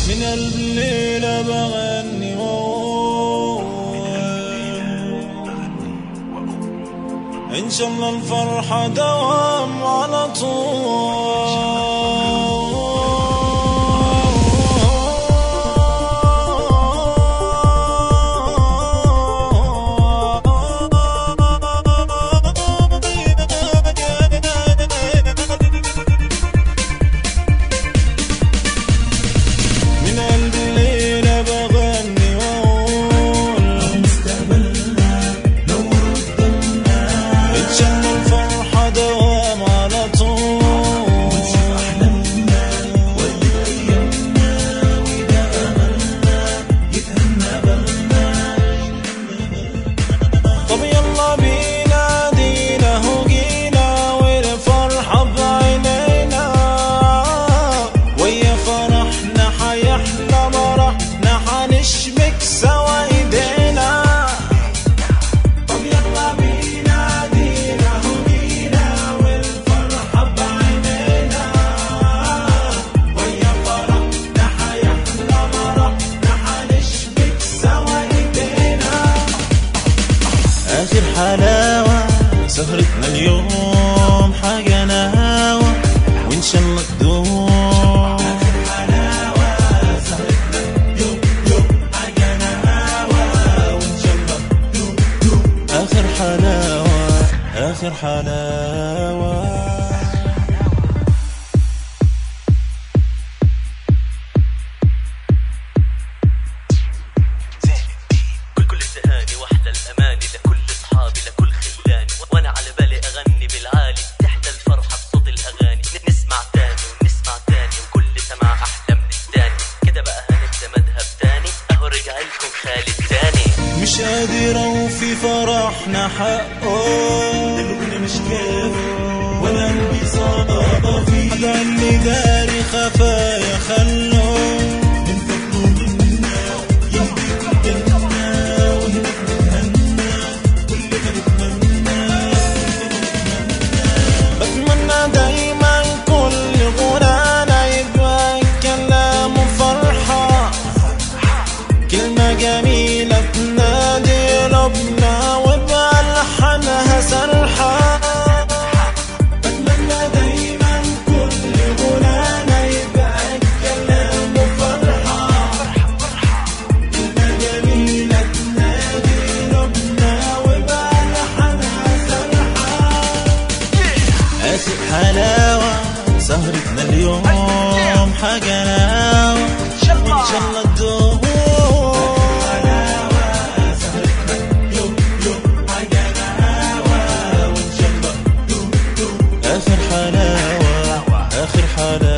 من الليلة بغني إن شاء الله الفرحة دوام على طول من قلب الليلة بغني وأقول مستقبلنا نور قدامنا إن شاء الله الفرحة دوام على طول أحلامنا ولد أيامنا وإذا أملنا يتهنى بالنا طب يلا بينا دينا هو جينا والفرحة بعينينا ويا فرحنا حيحلى مرحنا حنشبك سوا ايدينا طب يلا بينا دينا هو جينا والفرحة بعينينا ويا فرحنا حيحلى مرحنا حنشبك سوا ايدينا آخر حلاوة سهرتنا اليوم حاجة نهاوة وإن شاء الله تدوم آخر حلاوة آخر حلاوة كل كل التهاني واحلى الاماني لكل اصحابي لكل خلاني وانا على بالي اغني بالعالي تحلى الفرحه بصوت الاغاني نسمع تاني ونسمع تاني وكل سماع احلى من التاني كده بقى هنبدا مذهب تاني اهو رجع لكم خالد تاني مش قادر أوفي فرحنا حقه قلبنا مش كافي ولا قلبي صافي حدا اللي داري خفايا خلو من فضله منا يهديكم جنة وهناك نتهنى كل ما نتمنى بتمنى دايما كل غنانا يبقى كلام وفرحة كلمة جميلة تنادي قلوبنا ويبقى لحنها سرحة بتمنى دايما كل غنانا يبقى كلام وفرحة كلمة جميلة تنادي قلوبنا ويبقى لحنها سرحة آسف حلاوة سهرتنا اليوم حاجة ناوة إن شاء الله تدوم آخر حلاوة آخر حلاوة